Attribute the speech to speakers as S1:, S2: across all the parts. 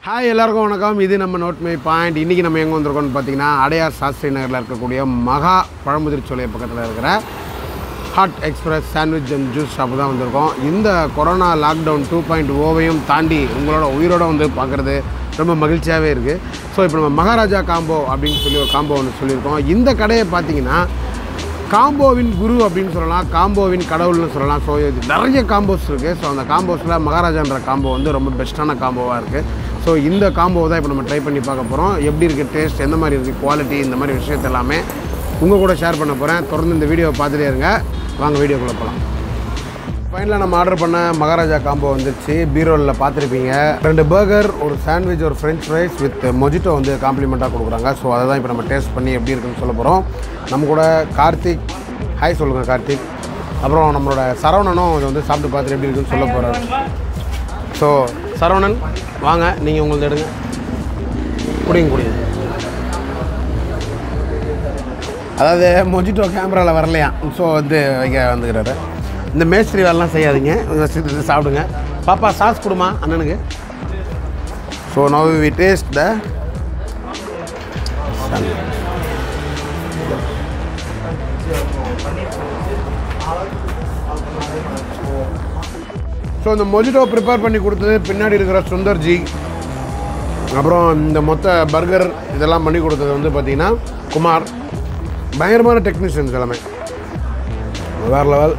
S1: Hi எல்லாருக்கும் வணக்கம் இது நம்ம நோட் மை பாயிண்ட் இன்றைக்கி நம்ம எங்கே வந்திருக்கோம்னு பார்த்தீங்கன்னா அடையார் சாஸ்திரி நகரில் இருக்கக்கூடிய மகா பழமுதிர் சோலை பக்கத்தில் இருக்கிற hot express sandwich and juice shop தான் வந்திருக்கோம் இந்த கொரோனா லாக்டவுன் டூ பாயிண்ட் ஓவையும் தாண்டி உங்களோட உயிரோட வந்து பார்க்குறது ரொம்ப மகிழ்ச்சியாகவே இருக்குது ஸோ இப்போ நம்ம மகாராஜா காம்போ அப்படின்னு சொல்லி ஒரு காம்போ ஒன்று சொல்லியிருக்கோம் இந்த கடையை பார்த்தீங்கன்னா காம்போவின் குரு அப்படின்னு சொல்லலாம் காம்போவின் கடவுள்னு சொல்லலாம் ஸோ இது நிறைய காம்போஸ் இருக்குது ஸோ அந்த காம்போஸில் மகாராஜான்ற காம்போ வந்து ரொம்ப பெஸ்ட்டான காம்போவாக இருக்குது ஸோ இந்த காம்போ தான் இப்போ நம்ம ட்ரை பண்ணி பார்க்க போகிறோம் எப்படி இருக்குது டேஸ்ட் எந்த மாதிரி இருக்குது குவாலிட்டி இந்த மாதிரி விஷயத்தை எல்லாமே உங்கள் கூட ஷேர் பண்ண போகிறேன் தொடர்ந்து இந்த வீடியோவை பார்த்துட்டே இருங்க வாங்க வீடியோக்குள்ளே போகலாம் ஃபைனலாக நம்ம ஆர்டர் பண்ண மகாராஜா காம்போ வந்துருச்சு பீரோலில் பார்த்துருப்பீங்க ரெண்டு பர்கர் ஒரு சாண்ட்விச் ஒரு ஃப்ரெஞ்ச் ஃப்ரைஸ் வித் மொஜிட்டோ வந்து காம்ப்ளிமெண்ட்டாக கொடுக்குறாங்க ஸோ அதை தான் இப்போ நம்ம டேஸ்ட் பண்ணி எப்படி இருக்குன்னு சொல்ல போகிறோம் நம்ம கூட கார்த்திக் ஹாய் சொல்லுங்கள் கார்த்திக் அப்புறம் நம்மளோட சரவணனும் இதை வந்து சாப்பிட்டு பார்த்துட்டு எப்படி இருக்குன்னு சொல்ல போகிறாரு ஸோ சரவணன் வாங்க நீங்கள் உங்களது எடுங்க குடிங்க குடிங்க அதாவது மொஜிட்டோ கேமராவில் வரலையா ஸோ வந்து வைக்க வந்துக்கிறாரு இந்த மேஸ்திரி வேலைலாம் செய்யாதீங்க வச்சுட்டு இது சாப்பிடுங்க பாப்பா சாஸ் கொடுமா அண்ணனுக்கு so now we taste the so இந்த மொஜிட்டோ ப்ரிப்பேர் பண்ணி கொடுத்தது பின்னாடி இருக்கிற சுந்தர்ஜி அப்புறம் இந்த மொத்த பர்கர் இதெல்லாம் பண்ணி கொடுத்தது வந்து பார்த்திங்கன்னா குமார் பயங்கரமான டெக்னீஷியன்ஸ் எல்லாமே வேறு லெவல்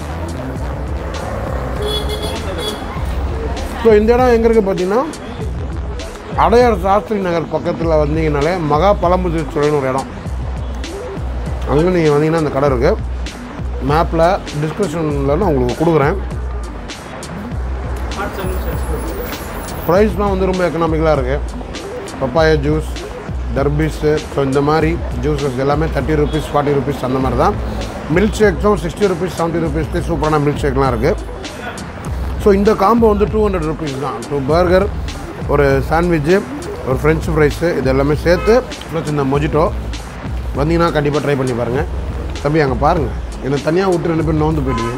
S1: ஸோ இந்த இடம் எங்கே இருக்குது பார்த்தீங்கன்னா அடையார் சாஸ்திரி நகர் பக்கத்தில் வந்தீங்கனாலே மகா பழமுதிர் சுரைன்னு ஒரு இடம் அங்கே நீங்கள் வந்தீங்கன்னா அந்த கடை இருக்குது மேப்பில் டிஸ்கிரிப்ஷனில் நான் உங்களுக்கு கொடுக்குறேன் ப்ரைஸ்லாம் வந்து ரொம்ப எக்கனாமிக்கலாக இருக்குது பப்பாயா ஜூஸ் தர்பீஸு ஸோ இந்த மாதிரி ஜூஸஸ் எல்லாமே தேர்ட்டி ருபீஸ் ஃபார்ட்டி ருபீஸ் அந்த மாதிரி தான் மில்க் ஷேக்ஸும் சிக்ஸ்டி ருபீஸ் செவன்ட்டி ருபீஸ்க்கு சூப்பரான மில்க் ஷேக்லாம் இருக்குது ஸோ இந்த காம்போ வந்து டூ ஹண்ட்ரட் ருபீஸ் தான் டூ பர்கர் ஒரு சாண்ட்விட்சு ஒரு ஃப்ரெஞ்ச் ஃப்ரைஸு இது எல்லாமே சேர்த்து ப்ளஸ் இந்த மொஜிட்டோ வந்தீங்கன்னா கண்டிப்பாக ட்ரை பண்ணி பாருங்கள் தம்பி அங்கே பாருங்கள் என்னை தனியாக விட்டு ரெண்டு பேரும் நோந்து போயிட்டீங்க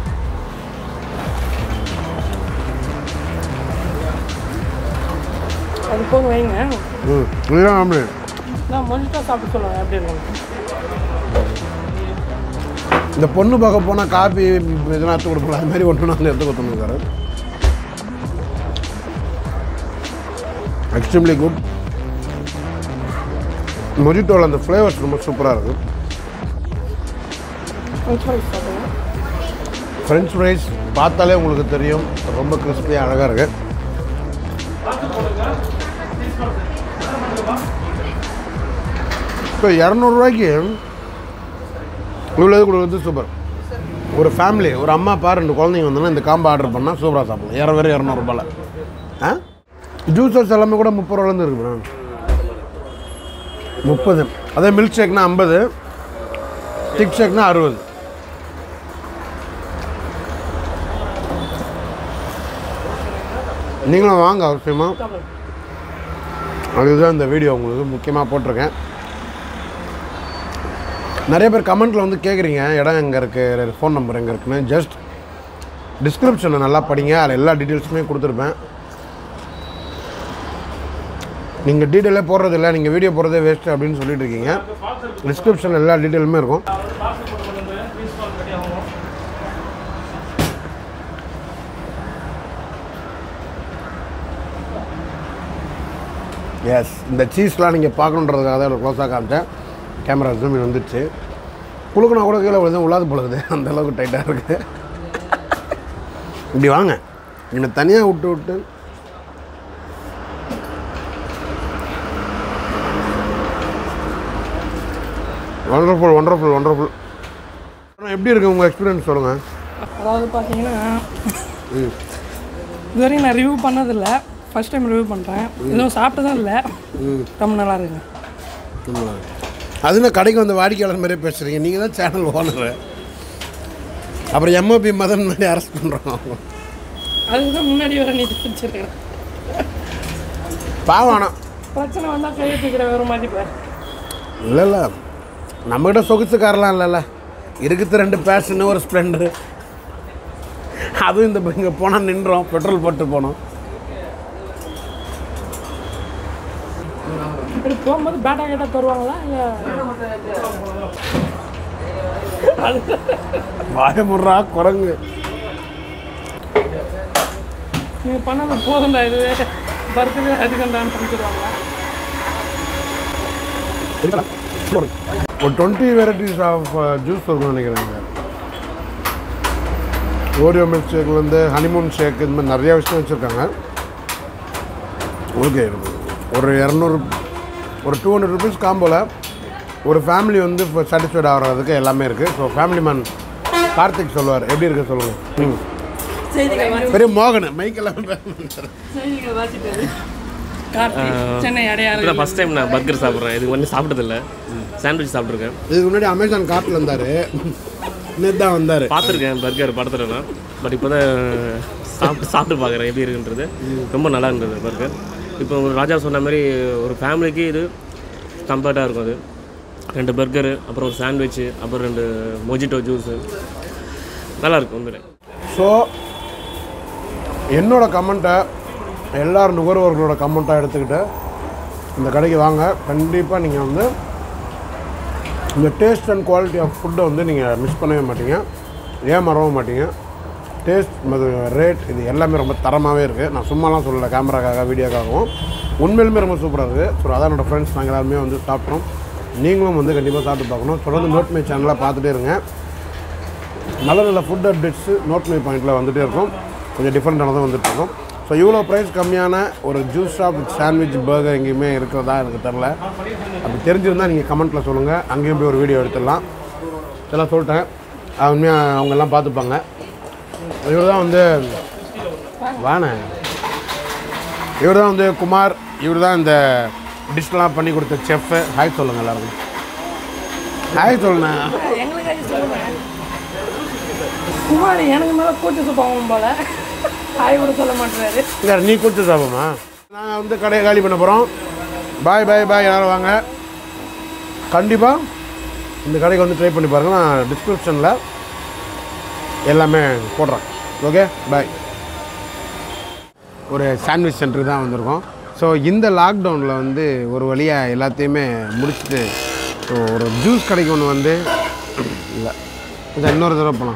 S2: அது போதும் வைங்க
S1: ம் இதுதான் ஆம்லேட்
S2: நான் மொழிட்டா சாப்பிட்டு சொல்லுவேன் எப்படி இருக்கும்
S1: இந்த பொண்ணு பார்க்க போனால் காப்பி இதெல்லாம் எடுத்து கொடுப்பல அது மாதிரி ஒன்று வந்து எடுத்து கொடுத்துருக்காரு எக்ஸ்ட்ரீம்லி குட் மொஜிட்டோவில் அந்த ஃப்ளேவர்ஸ் ரொம்ப சூப்பராக இருக்குது
S2: ஃப்ரெஞ்ச் ஃப்ரைஸ் சாப்பிடுங்க
S1: ஃப்ரெஞ்ச் ஃப்ரைஸ் பார்த்தாலே உங்களுக்கு தெரியும் ரொம்ப கிறிஸ்பியாக அழகாக இருக்கு இப்போ இரநூறுவாய்க்கு இவ்வளோ இது கொடுக்குறது சூப்பர் ஒரு ஃபேமிலி ஒரு அம்மா அப்பா ரெண்டு குழந்தைங்க வந்தோன்னா இந்த காம்போ ஆர்டர் பண்ணால் சூப்பராக சாப்பிடலாம் இற வெறும் இரநூறுபால ஆ ஜூஸஸ் எல்லாமே கூட முப்பது ரூபாலேருந்து இருக்கு மேடம் முப்பது அதே மில்க் ஷேக்னா ஐம்பது திக் ஷேக்னா அறுபது நீங்களும் வாங்க அவசியமாக
S2: சாப்பிடுங்க
S1: அதுதான் இந்த வீடியோ உங்களுக்கு முக்கியமாக போட்டிருக்கேன் நிறைய பேர் கமெண்ட்டில் வந்து கேட்குறீங்க இடம் எங்கே இருக்குது ஃபோன் நம்பர் எங்கே இருக்குன்னு ஜஸ்ட் டிஸ்கிரிப்ஷனில் நல்லா படிங்க அதில் எல்லா டீட்டெயில்ஸுமே கொடுத்துருப்பேன் நீங்கள் டீட்டெயிலே போடுறதில்ல நீங்கள் வீடியோ போடுறதே வேஸ்ட்டு அப்படின்னு சொல்லிட்டு இருக்கீங்க டிஸ்கிரிப்ஷனில் எல்லா டீட்டெயிலுமே இருக்கும் எஸ் இந்த சீஸ்லாம் நீங்கள் பார்க்கணுன்றதுக்காக தான் க்ளோஸாக காமிச்சேன் கேமரா ஜூம் வந்துடுச்சு குழுக்குனா கூட கீழே விழுந்து உள்ளாது பொழுது அந்த அளவுக்கு டைட்டாக இருக்குது இப்படி வாங்க என்னை தனியாக விட்டு விட்டு ஒண்டர்ஃபுல் ஒண்டர்ஃபுல் ஒண்டர்ஃபுல் எப்படி இருக்கு உங்கள் எக்ஸ்பீரியன்ஸ் சொல்லுங்கள்
S2: அதாவது பார்த்தீங்கன்னா
S1: ம்
S2: இதுவரையும் நான் ரிவ்யூ பண்ணதில்ல ஃபர்ஸ்ட் டைம் ரிவ்யூ பண்ணுறேன் எதுவும் சாப்பிட்டதும் இல்லை
S1: ம்
S2: ரொம்ப நல்லா இருக்குங்க
S1: ஆமா. அது என்ன கடைக்கு வந்த வாடிக்கையாளர் மாதிரியே பேசுகிறீங்க நீங்கள் தான் சேனல் ஓனர் அப்புறம் எம்ஓபி மதன் மாதிரி அரெஸ்ட் பண்ணுறோம்
S2: அதுக்கு தான் முன்னாடி வர நீட்டி வச்சிருக்கேன்
S1: பாவம் ஆனால்
S2: பிரச்சனை வந்தால் கையை தூக்கிற வேறு மதிப்பு
S1: இல்லை இல்லை நம்மகிட்ட சொகுசு காரெலாம் இல்லைல்ல இருக்குது ரெண்டு பேஷனு ஒரு ஸ்ப்ளெண்டரு அதுவும் இந்த இங்கே போனால் நின்றோம் பெட்ரோல் போட்டு போனோம்
S2: இப்படி போகும்போது பேட்டா கேட்டா தருவாங்களா இல்லை
S1: வாயமுறா குரங்கு
S2: நீங்கள் பண்ணது போதும்டா இதுவே பர்த்டே அதுக்கண்டான்னு பண்ணிடுவாங்களா
S1: ஒரு டுவெண்ட்டி வெரைட்டிஸ் ஆஃப் ஜூஸ் இருக்கும்னு நினைக்கிறேங்க ஓரியோ மில்க் ஷேக்லேருந்து ஹனிமூன் ஷேக் இந்த மாதிரி நிறைய விஷயம் வச்சுருக்காங்க ஓகே ஒரு இரநூறு ஒரு டூ ஹண்ட்ரட் ருபீஸ் காம்போவில் ஒரு ஃபேமிலி வந்து இப்போ சாட்டிஸ்ஃபைட் ஆகிறதுக்கு எல்லாமே இருக்குது ஸோ ஃபேமிலி மேன் கார்த்திக் சொல்லுவார் எப்படி இருக்கு சொல்லுங்கள் ம்
S2: செய்திகள் வாசி
S1: பெரிய மோகன் மைக்கெல்லாம்
S2: செய்திகள் வாசிப்பது கார்த்தி சென்னை அடையாறு
S3: இப்போ ஃபஸ்ட் டைம் நான் பர்கர் சாப்பிட்றேன் இதுக்கு வந்து சாப்பிட்டதில்ல சாண்ட்விச் சாப்பிட்ருக்கேன்
S1: இதுக்கு முன்னாடி அமேசான் கார்ட்டில் இருந்தார் நேற்று தான் வந்தார்
S3: பார்த்துருக்கேன் பர்கர் படத்துல நான் பட் இப்போ தான் சாப்பிட்டு சாப்பிட்டு பார்க்குறேன் எப்படி இருக்குன்றது ரொம்ப நல்லா இருந்தது பர்கர் இப்போ ஒரு ராஜா சொன்ன மாதிரி ஒரு ஃபேமிலிக்கு இது கம்ஃபர்ட்டாக இருக்கும் அது ரெண்டு பர்கரு அப்புறம் ஒரு சாண்ட்விச்சு அப்புறம் ரெண்டு மொஜிட்டோ ஜூஸு நல்லா இருக்கும் உண்மையிலே
S1: ஸோ என்னோட கமெண்ட்டை எல்லார் நுகர்வோர்களோட கமெண்ட்டாக எடுத்துக்கிட்டு இந்த கடைக்கு வாங்க கண்டிப்பாக நீங்கள் வந்து இந்த டேஸ்ட் அண்ட் குவாலிட்டி ஆஃப் ஃபுட்டை வந்து நீங்கள் மிஸ் பண்ணவே மாட்டீங்க ஏமாறவும் மாட்டீங்க டேஸ்ட் அது ரேட் இது எல்லாமே ரொம்ப தரமாகவே இருக்குது நான் சும்மாலாம் சொல்லலை கேமராக்காக வீடியோக்காகவும் உண்மையிலுமே ரொம்ப சூப்பராக இருக்குது ஸோ அதான் என்னோடய ஃப்ரெண்ட்ஸ் நாங்கள் எல்லாருமே வந்து சாப்பிட்டோம் நீங்களும் வந்து கண்டிப்பாக சாப்பிட்டு பார்க்கணும் தொடர்ந்து நோட் மை சேனலாக பார்த்துட்டே இருங்க நல்ல நல்ல ஃபுட் அப்டேட்ஸு நோட் மை பாயிண்டில் வந்துகிட்டே இருக்கும் கொஞ்சம் டிஃப்ரெண்ட்டானதும் வந்துட்டு இருக்கும் ஸோ இவ்வளோ ப்ரைஸ் கம்மியான ஒரு ஜூஸ் ஷாப் சாண்ட்விச் பர்கர் எங்கேயுமே இருக்கிறதா எனக்கு தெரில அப்படி தெரிஞ்சிருந்தால் நீங்கள் கமெண்ட்டில் சொல்லுங்கள் அங்கேயும் போய் ஒரு வீடியோ எடுத்துடலாம் இதெல்லாம் சொல்லிட்டேன் அது உண்மையாக அவங்க எல்லாம் பார்த்துப்பாங்க இவர் தான் வந்து வாண இவர் தான் வந்து குமார் இவர் தான் இந்த டிஷ்லாம் பண்ணி கொடுத்த செஃப்பு ஹாய் சொல்லுங்கள் எல்லாருக்கும் ஹாய் சொல்லுண்ணே
S2: எங்களுக்காக சொல்லுங்க குமார் எனக்கு மேலே கூச்ச சுப்பாவும் போல ஹாய் கூட சொல்ல மாட்டேறாரு
S1: இல்லை நீ கொடுத்து சாப்பிடுமா நாங்கள் வந்து கடையை காலி பண்ண போகிறோம் பாய் பாய் பாய் யாரும் வாங்க கண்டிப்பாக இந்த கடைக்கு வந்து ட்ரை பண்ணி பாருங்கள் நான் டிஸ்கிரிப்ஷனில் எல்லாமே போடுறேன் ஓகே பாய் ஒரு சாண்ட்விச் சென்டர் தான் வந்திருக்கோம் ஸோ இந்த லாக்டவுனில் வந்து ஒரு வழியாக எல்லாத்தையுமே முடிச்சுட்டு ஸோ ஒரு ஜூஸ் கடைக்கு ஒன்று வந்து இல்லை கொஞ்சம் இன்னொரு தடவை போகலாம்